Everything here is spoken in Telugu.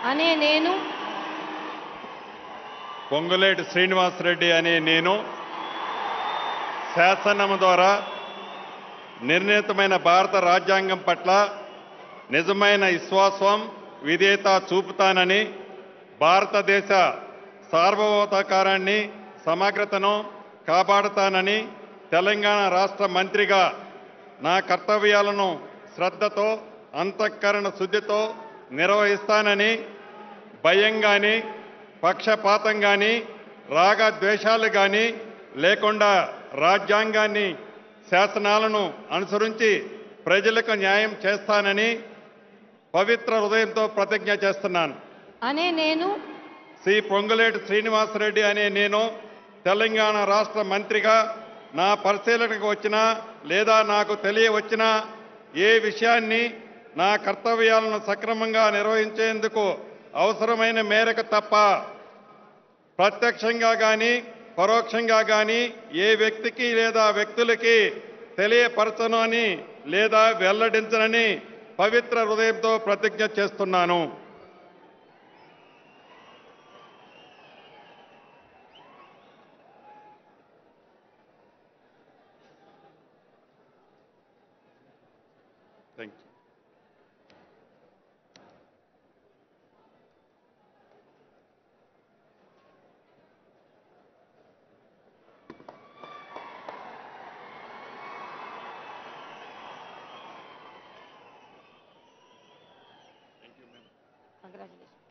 అనే నేను పొంగులేటి శ్రీనివాసరెడ్డి అనే నేను శాసనము ద్వారా నిర్ణీతమైన భారత రాజ్యాంగం పట్ల నిజమైన విశ్వాసం విధేయత చూపుతానని భారతదేశ సార్వభౌతాకారాన్ని సమగ్రతను కాపాడుతానని తెలంగాణ రాష్ట్ర మంత్రిగా నా కర్తవ్యాలను శ్రద్ధతో అంతఃకరణ శుద్ధితో నిర్వహిస్తానని భయం కానీ పక్షపాతం కానీ రాగ ద్వేషాలు కానీ లేకుండా రాజ్యాంగాన్ని శాసనాలను అనుసరించి ప్రజలకు న్యాయం చేస్తానని పవిత్ర హృదయంతో ప్రతిజ్ఞ చేస్తున్నాను అనే నేను శ్రీ పొంగులేటి శ్రీనివాసరెడ్డి అనే నేను తెలంగాణ రాష్ట్ర మంత్రిగా నా పరిశీలనకు వచ్చినా లేదా నాకు తెలియవచ్చినా ఏ విషయాన్ని నా కర్తవ్యాలను సక్రమంగా నిర్వహించేందుకు అవసరమైన మేరకు తప్ప ప్రత్యక్షంగా కానీ పరోక్షంగా కానీ ఏ వ్యక్తికి లేదా వ్యక్తులకి తెలియపరచను అని లేదా వెల్లడించనని పవిత్ర హృదయంతో ప్రతిజ్ఞ చేస్తున్నాను థ్యాంక్ యూ కంగ్రాచులేషన్